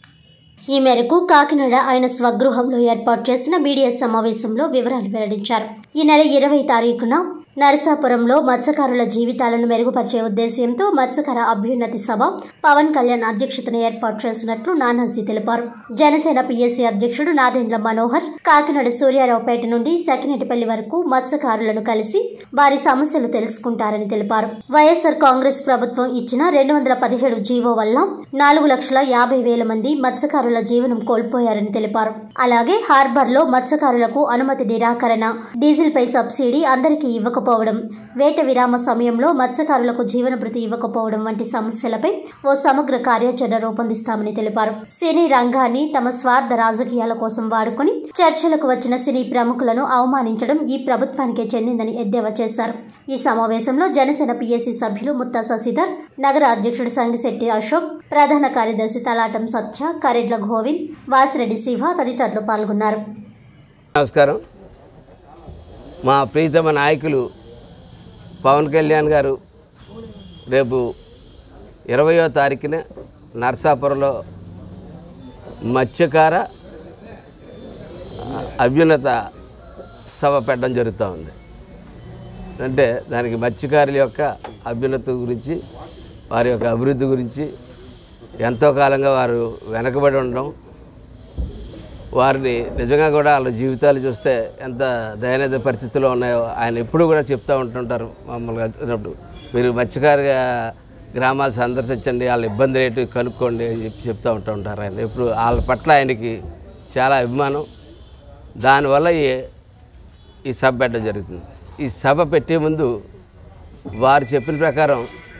ఈ మేరకు కాకినాడ ఆయన స్వగృహంలో ఏర్పాటు చేసిన మీడియా సమావేశంలో వివరాలు వెల్లడించారు ఈ నెల ఇరవై తారీఖున నరసాపురంలో మత్స్యకారుల జీవితాలను మెరుగుపరిచే ఉద్దేశ్యంతో మత్స్యకార అభ్యున్నతి సభ పవన్ కళ్యాణ్ అధ్యక్షతన ఏర్పాటు చేసినట్లు నానాజీ తెలిపారు జనసేన పిఎస్సీ అధ్యక్షుడు నాదెండ్ల మనోహర్ కాకినాడ సూర్యారావుపేట నుండి సకినెటిపల్లి వరకు మత్స్యకారులను కలిసి వారి సమస్యలు తెలుసుకుంటారని తెలిపారు వైఎస్ఆర్ కాంగ్రెస్ ప్రభుత్వం ఇచ్చిన రెండు వందల పదిహేడు జీవో వల్ల నాలుగు లక్షల యాభై వేల మంది మత్స్యకారుల జీవనం కోల్పోయారని తెలిపారు అలాగే హార్బర్లో మత్స్యకారులకు అనుమతి నిరాకరణ డీజిల్ పై సబ్సిడీ అందరికీ ఇవ్వకపోవడం వేట విరామ సమయంలో మత్స్యకారులకు జీవన భృతి ఇవ్వకపోవడం వంటి సమస్యలపై ఓ సమగ్ర కార్యాచరణ రూపొందిస్తామని తెలిపారు సినీ రంగాన్ని తమ స్వార్థ రాజకీయాల కోసం వాడుకొని చర్చలకు వచ్చిన సినీ ప్రముఖులను అవమానించడం ఈ ప్రభుత్వానికే చెందిందని ఎద్దేవా చేశారు ఈ సమావేశంలో జనసేన పిఎస్సి సభ్యులు ముత్తా శశిధర్ నగర అధ్యక్షుడు సంగిశెట్టి అశోక్ ప్రధాన కార్యదర్శి తలాటం సత్య కరెడ్ల గోవింద్ వాసిరెడ్డి శివ తదితరులు పాల్గొన్నారు నమస్కారం మా ప్రీతమ నాయకులు పవన్ కళ్యాణ్ గారు రేపు ఇరవయో తారీఖున నర్సాపురంలో మత్స్యకార అభ్యున్నత సభ పెట్టడం జరుగుతూ ఉంది అంటే దానికి మత్స్యకారుల యొక్క అభ్యున్నత గురించి వారి యొక్క అభివృద్ధి గురించి ఎంతో కాలంగా వారు వెనకబడి ఉండడం వారిని నిజంగా కూడా వాళ్ళ జీవితాలు చూస్తే ఎంత దయనీయ పరిస్థితుల్లో ఉన్నాయో ఆయన ఎప్పుడు కూడా చెప్తూ ఉంటుంటారు మమ్మల్ని వచ్చినప్పుడు మీరు మత్స్యకార గ్రామాలు సందర్శించండి వాళ్ళ ఇబ్బంది రేటు కనుక్కోండి అని చెప్పి చెప్తూ ఉంటూ ఉంటారు ఆయన ఎప్పుడు వాళ్ళ పట్ల ఆయనకి చాలా అభిమానం దానివల్ల ఈ ఈ సభ పెట్టడం జరుగుతుంది ఈ సభ పెట్టే ముందు వారు చెప్పిన ప్రకారం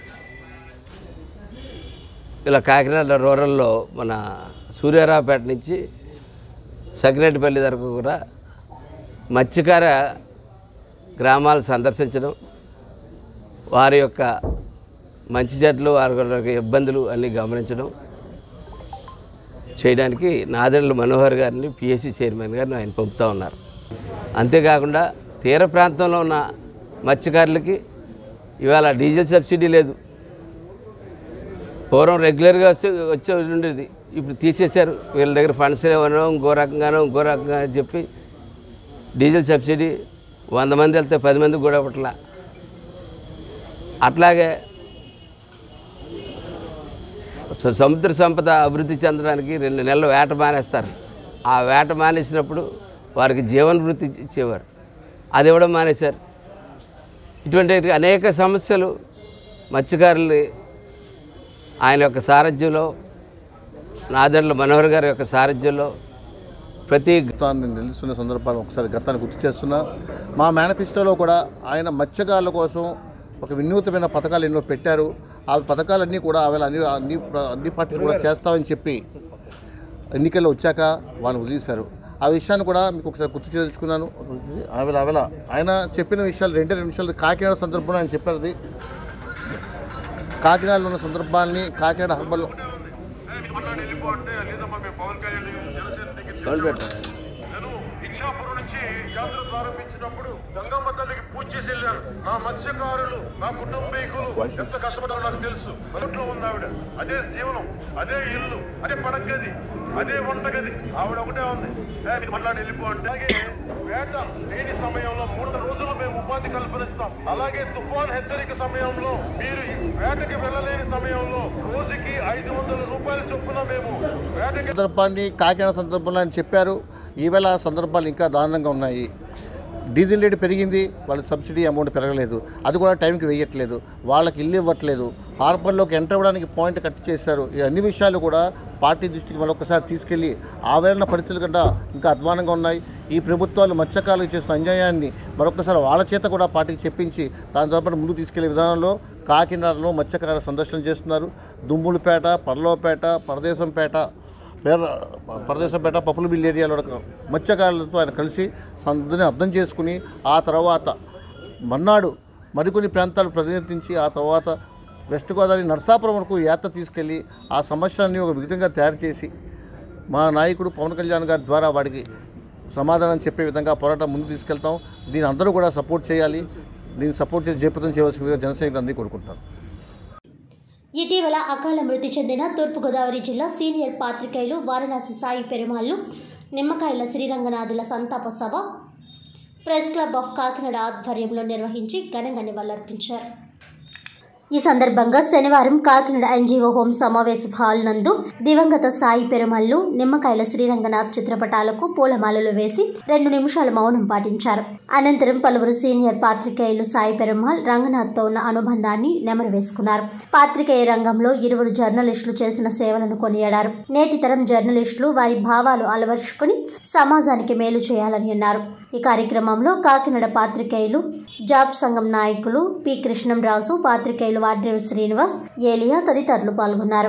ఇలా కాకినాడ రూరల్లో మన సూర్యారావుపేట నుంచి సగిరెడ్డిపల్లి వరకు కూడా మత్స్యకార గ్రామాలు సందర్శించడం వారి యొక్క మంచి చెట్లు వారి యొక్క ఇబ్బందులు అన్నీ గమనించడం చేయడానికి నాదెండ్ల మనోహర్ గారిని పిఎస్సి చైర్మన్ గారిని ఆయన పంపుతూ ఉన్నారు అంతేకాకుండా తీర ప్రాంతంలో ఉన్న మత్స్యకారులకి ఇవాళ డీజిల్ సబ్సిడీ లేదు పూర్వం రెగ్యులర్గా వచ్చి వచ్చే ఉండేది ఇప్పుడు తీసేశారు వీళ్ళ దగ్గర ఫండ్స్ లేవనో ఇంకో రకంగానో ఇంకో రకంగా అని చెప్పి డీజిల్ సబ్సిడీ వంద మంది వెళ్తే పది మందికి కూడా ఇవ్వట్లా అట్లాగే స- సముద్ర సంపద అభివృద్ధి చెందడానికి రెండు నెలలు వేట మానేస్తారు ఆ వేట మానేసినప్పుడు వారికి జీవన వృత్తి ఇచ్చేవారు అది ఇవ్వడం మానేశారు ఇటువంటి అనేక సమస్యలు మత్స్యకారులు ఆయన యొక్క సారథ్యంలో నాదెండ్ల మనోహర్ గారి యొక్క సారథ్యంలో ప్రతి గతాన్ని నిలుస్తున్న సందర్భాలను ఒకసారి గతాన్ని గుర్తు చేస్తున్నా మా మేనిఫెస్టోలో కూడా ఆయన మత్స్యకారుల కోసం ఒక వినూతమైన పథకాలు ఎన్నో పెట్టారు ఆ పథకాలన్నీ కూడా ఆవేళ అన్ని అన్ని అన్ని పార్టీలు కూడా చేస్తామని చెప్పి ఎన్నికల్లో వచ్చాక వాళ్ళు వదిలేశారు ఆ విషయాన్ని కూడా మీకు ఒకసారి గుర్తు తెలుసుకున్నాను ఆవేళ ఆవేళ ఆయన చెప్పిన విషయాలు రెండే రెండు నిమిషాలు కాకినాడ సందర్భంలో ఆయన చెప్పారు అది కాకినాడలో ఉన్న సందర్భాన్ని కాకినాడ హర్బల్లో నేను ఇచ్చాపురం నుంచి యాత్ర ప్రారంభించినప్పుడు గంగమ్మ తల్లికి పూజ చేసి వెళ్ళాను నా మత్స్యకారులు నా కుటుంబీకులు ఎంత కష్టపడారో నాకు తెలుసు ఇంట్లో ఉంది ఆవిడ అదే జీవనం అదే ఇల్లు అదే పడగది అదే వంటగది ఆవిడ ఒకటే ఉంది ఏ, నీకు మాట్లాడి వెళ్ళిపో అంటే అలాగే వేట లేని సమయంలో మూడు రోజులు మేము ఉపాధి కల్పనిస్తాం అలాగే తుఫాన్ హెచ్చరిక సమయంలో మీరు ఈ వేటకి వెళ్ళలేని సమయంలో రోజుకి ఐదు వందల రూపాయల చొప్పున మేము వేటకి సందర్భాన్ని కాకినాడ సందర్భంలో ఆయన చెప్పారు ఈవేళ ఆ సందర్భాలు ఇంకా దారుణంగా ఉన్నాయి డీజిల్ రేటు పెరిగింది వాళ్ళ సబ్సిడీ అమౌంట్ పెరగలేదు అది కూడా టైంకి వేయట్లేదు వాళ్ళకి ఇల్లు ఇవ్వట్లేదు హార్బర్లోకి ఎంటర్ అవ్వడానికి పాయింట్ కట్ చేశారు ఈ అన్ని విషయాలు కూడా పార్టీ దృష్టికి మరొకసారి తీసుకెళ్లి ఆవేదన పరిస్థితుల కన్నా ఇంకా అధ్వానంగా ఉన్నాయి ఈ ప్రభుత్వాలు మత్స్యకారులకు చేసిన అన్యాయాన్ని మరొకసారి వాళ్ళ చేత కూడా పార్టీకి చెప్పించి దాని తరపున ముందుకు తీసుకెళ్లే విధానంలో కాకినాడలో మత్స్యకార సందర్శన చేస్తున్నారు దుమ్ములపేట పర్లోపేట పరదేశంపేట పేర పరదేశంపేట పప్పుల బిల్ ఏరియాలో ఒక మత్స్యకారులతో ఆయన కలిసి సందని అర్థం చేసుకుని ఆ తర్వాత మన్నాడు మరికొన్ని ప్రాంతాలు ప్రతినిధించి ఆ తర్వాత వెస్ట్ గోదావరి నర్సాపురం వరకు యాత్ర తీసుకెళ్ళి ఆ సమస్యలన్నీ ఒక విధంగా తయారు చేసి మా నాయకుడు పవన్ కళ్యాణ్ గారి ద్వారా వాడికి సమాధానం చెప్పే విధంగా పోరాటం ముందుకు తీసుకెళ్తాం దీని అందరూ కూడా సపోర్ట్ చేయాలి దీన్ని సపోర్ట్ చేసి జయప్రదం చేయవలసిందిగా జనసైనికులందరినీ కోరుకుంటాను ఇటీవల అకాల మృతి చెందిన తూర్పుగోదావరి జిల్లా సీనియర్ పాత్రికేయులు వారణాసి సాయి పెరుమాళ్ళు నిమ్మకాయల శ్రీరంగనాథుల సంతాప సభ ప్రెస్ క్లబ్ ఆఫ్ కాకినాడ ఆధ్వర్యంలో నిర్వహించి ఘనంగా నివాళులర్పించారు ఈ సందర్భంగా శనివారం కాకినాడ ఎన్జీఓ హోం సమావేశ హాల్ నందు దివంగత సాయి పెరుమల్లు నిమ్మకాయల శ్రీరంగనాథ్ చిత్రపటాలకు పూలమాలలు వేసి రెండు నిమిషాల మౌనం పాటించారు అనంతరం పలువురు సీనియర్ పాత్రికేయులు సాయి పెరుమాల్ రంగనాథ్తో ఉన్న అనుబంధాన్ని నెమరు వేసుకున్నారు పాత్రికేయ రంగంలో ఇరువురు జర్నలిస్టులు చేసిన సేవలను కొనియాడారు నేటి తరం జర్నలిస్టులు వారి భావాలు అలవర్చుకుని సమాజానికి మేలు చేయాలని అన్నారు ఈ కార్యక్రమంలో కాకినాడ పాత్రికేయులు జాబ్ సంఘం నాయకులు పి కృష్ణంరాజు పాత్రికేయులు వాడ్రేవు శ్రీనివాస్ ఏలియా తదితరులు పాల్గొన్నారు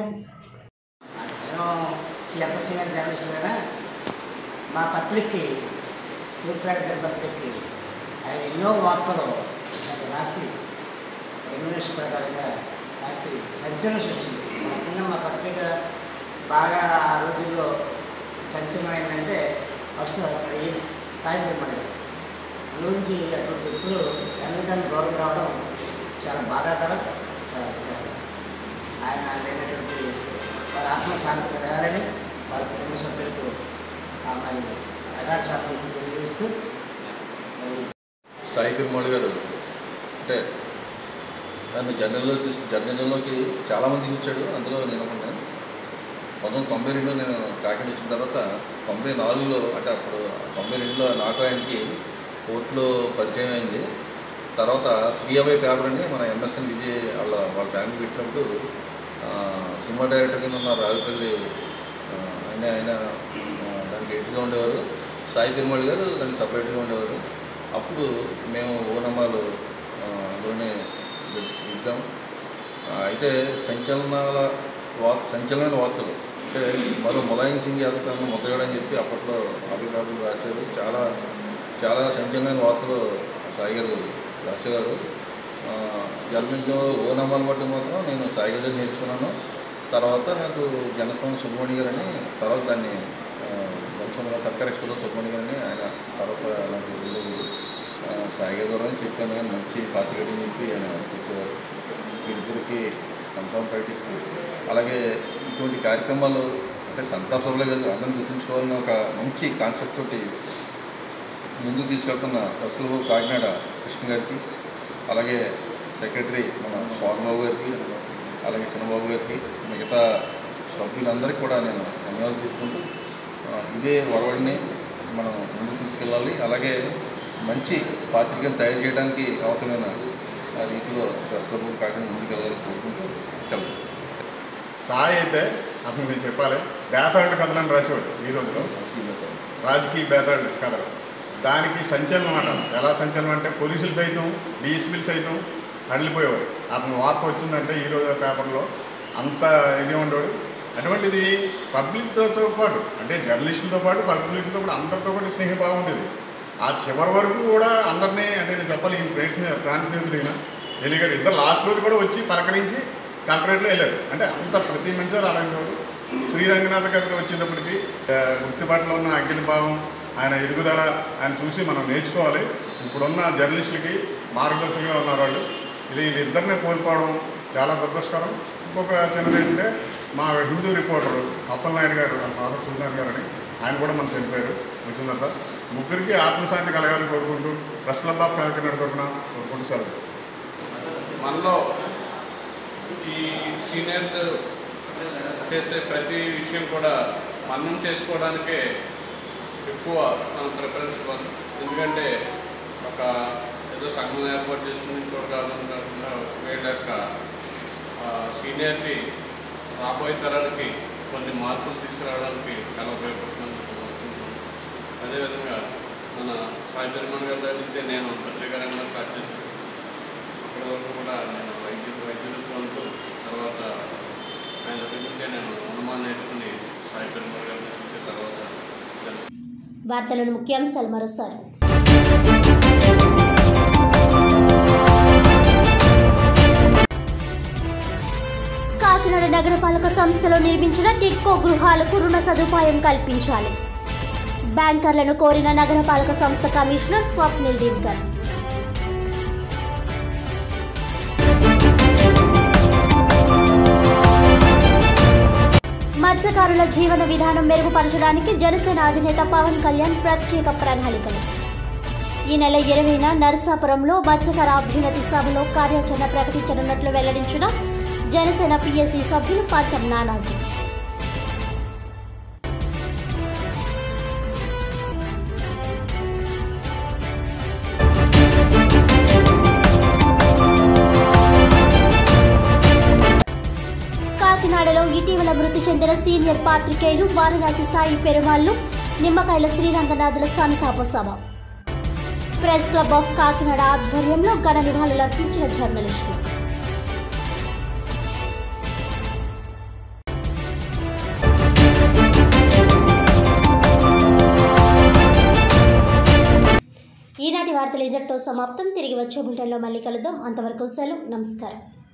నేను సీఎంఎస్ సీనియర్ జర్నలిస్ట్ కదా మా పత్రికకి తూర్పుపేట గారి పత్రికకి ఆయన ఎన్నో వార్తలు నాకు రాసి రెమ్యునేషన్ ప్రకారంగా రాసి సంచలనం సృష్టించింది ముఖ్యంగా మా పత్రిక బాగా ఆ రోజుల్లో సంచలనం ఏంటంటే వర్ష ఈయన సాయి పెరుమల గారు అందుగురించి అటువంటి వ్యక్తులు జర్నలిజాన్ని దూరం రావడం చాలా బాధాకరం చాలా విచారం ఆయన లేనటువంటి వారి ఆత్మశాంతి కలగాలని వారి కుటుంబ సభ్యులకు ఆ మరి అగాఢ శాంతి తెలియజేస్తూ మరి సాయి పెరుమాళ్ గారు అంటే నన్ను జర్నల్లో తీసు జర్నలిజంలోకి చాలామంది వచ్చాడు అందులో నేను ఒకడిని. పంతొమ్మిది తొంభై రెండులో నేను కాకినాడ వచ్చిన తర్వాత తొంభై నాలుగులో అంటే అప్పుడు తొంభై రెండులో నాకు ఆయనకి కోర్టులో పరిచయం అయింది తర్వాత శ్రీయాబాయ్ పేపర్ అని మన ఎంఎస్ఎన్ విజయ్ వాళ్ళ వాళ్ళ ఫ్యామిలీ పెట్టినప్పుడు ఆ, సినిమా డైరెక్టర్ కింద ఉన్న రావిపల్లి ఆ, ఆయన ఆయన ఆ, దానికి ఎడ్గా ఉండేవారు సాయి పెరుమాళ్ గారు దానికి సపరేట్గా ఉండేవారు అప్పుడు మేము ఓనమ్మాలు ఆ, అందులోనే ఇద్దాం అయితే సంచలనాల వార్ సంచలనమైన వార్తలు అంటే మరో ములాయం సింగ్ యాదవ్ కన్నా ముద్దగాడు అని చెప్పి అప్పట్లో అభిప్రాయాలు రాశారు చాలా చాలా సంచలనమైన వార్తలు సాయి గారు రాసేవారు ఆ, జర్నలిజంలో ఓనమ్మాల మట్టు మాత్రం నేను సాయి గారి దగ్గర నేర్చుకున్నాను తర్వాత నాకు జనస్వామి సుబ్రహ్మణ్య గారు అని తర్వాత దాన్ని ఆ, జనస్వామి సర్కార్ ఎక్స్పోలో సుబ్రహ్మణ్య గారు అని ఆయన తర్వాత నాకు వెళ్ళేది సాయి గారి ద్వారా చెప్పాను మంచి పాత్రికేయుడు అని చెప్పి ఆయన చెప్పేవారు వీరిద్దరికి సంతానం ప్రకటిస్తూ అలాగే ఇటువంటి కార్యక్రమాలు అంటే సంతాప సభలే కాదు అందరిని గుర్తుంచుకోవాలని ఒక మంచి కాన్సెప్ట్ తోటి ముందుకు తీసుకెళ్తున్న బస్సులు కాకినాడ కృష్ణ గారికి అలాగే సెక్రటరీ మన స్వామిబాబు గారికి అలాగే చిన్నబాబు గారికి మిగతా సభ్యులందరికీ కూడా నేను ధన్యవాదాలు చెప్పుకుంటూ ఆ, ఇదే వరవడిని మనం ముందుకు తీసుకెళ్ళాలి అలాగే మంచి పాత్రికను తయారు చేయడానికి అవసరమైన ఆ రీతిలో ప్రెస్ క్లబ్ కాకినాడ ముందుకు వెళ్ళాలని కోరుకుంటూ సెలవు సాయి అయితే అతను నేను చెప్పాలి బేతాళుడు కథలను రాసేవాడు ఈ రోజులో రాజకీయ బేతాళుడు కథలు దానికి సంచలనం అన్నమాట ఎలా సంచలనం అంటే పోలీసులు సైతం డిఎస్పీలు సైతం అడిలిపోయేవారు అతను వార్త వచ్చిందంటే ఈ రోజు పేపర్లో అంత ఇది ఉండేవాడు అటువంటిది పబ్లిక్తో పాటు అంటే జర్నలిస్టులతో పాటు పబ్లిక్తో పాటు అందరితో పాటు స్నేహభావం ఉండేది ఆ చివరి వరకు కూడా అందరినీ అంటే నేను చెప్పాలి ఈ ప్రయత్న ప్రాణ స్నేహితుడైన ఎలిగారు ఇద్దరు లాస్ట్ రోజు కూడా వచ్చి పలకరించి కలెక్టరేట్లో వెళ్ళారు అంటే అంత ప్రతి మనిషి అలాంటి వాడు శ్రీరంగనాథ్ గారికి వచ్చేటప్పటికి ఆ, వృత్తిపట్ల ఉన్న అంకిత భావం ఆయన ఎదుగుదల ఆయన చూసి మనం నేర్చుకోవాలి ఇప్పుడున్న జర్నలిస్టులకి మార్గదర్శకులుగా ఉన్నారు వాళ్ళు ఇది వీళ్ళిద్దరిని కోల్పోవడం చాలా దురదృష్టకరం ఇంకొక చిన్నది ఏంటంటే మా హిందూ రిపోర్టరు అప్పలనాయుడు గారు ఫాదర్ సుల్తాన్ గారు అని ఆయన కూడా మనం చనిపోయారు వచ్చిన తర్వాత ముగ్గురికి ఆత్మశాంతి కలగాలని కోరుకుంటూ ప్రెస్ క్లబ్ ఆఫ్ కాకినాడ తరఫున కోరుకుంటూ సెలవు మనలో ఈ సీనియర్ చేసే ప్రతి విషయం కూడా మనం చేసుకోవడానికే ఎక్కువ మనం ప్రిఫరెన్స్ ఇవ్వాలి ఎందుకంటే ఒక ఏదో సంఘం ఏర్పాటు చేసింది ఇంకోటి కాదని కాకుండా వీళ్ళ యొక్క సీనియర్ని రాబోయే తరానికి కొన్ని మార్పులు తీసుకురావడానికి చాలా ఉపయోగపడుతుందని కోరుకుంటున్నాను అదేవిధంగా మన సాయి పెరుమణ్ గారి దగ్గర నుంచే నేను పత్రికా రంగంలో స్టార్ట్ చేశాను ఇప్పటి వరకు కూడా నేను వైద్య వైద్యులతో తర్వాత ఆయన దగ్గర నుంచే నేను అనుమానం నేర్చుకుని సాయి పెరుమణ్ గారి దగ్గర నుంచి తర్వాత తెలుసు వార్తలను ముఖ్యాంశాలు మరోసారి కాకినాడ నగరపాలక సంస్థలో నిర్మించిన టిడ్కో గృహాలకు రుణ సదుపాయం కల్పించాలి బ్యాంకర్లను కోరిన నగరపాలక సంస్థ కమిషనర్ స్వప్నిల్ దిన్కర్ మత్స్యకారుల జీవన విధానం మెరుగుపరచడానికి జనసేన అధినేత పవన్ కళ్యాణ్ ప్రత్యేక ప్రణాళికలు ఈ నెల ఇరవైన నరసాపురంలో మత్స్యకార అభ్యున్నతి సభలో కార్యాచరణ ప్రకటించనున్నట్లు వెల్లడించిన జనసేన పిఎస్సి సభ్యులు పంతం నానాజీ కాకినాడలో ఇటీవల మృతి చెందిన సీనియర్ పాత్రికేయులు వారణాసి సాయి పెరుమాళ్లు నిమ్మకాయల శ్రీరంగనాథుల సంతాప సభ ప్రెస్ క్లబ్ ఆఫ్ కాకినాడ ఆధ్వర్యంలో ఘన నివాళులర్పించిన జర్నలిస్టులు ఈనాటి వార్తలు ఇంతటితో సమాప్తం తిరిగి వచ్చే బులెటిన్లో మళ్ళీ కలుద్దాం అంతవరకు సెలవు నమస్కారం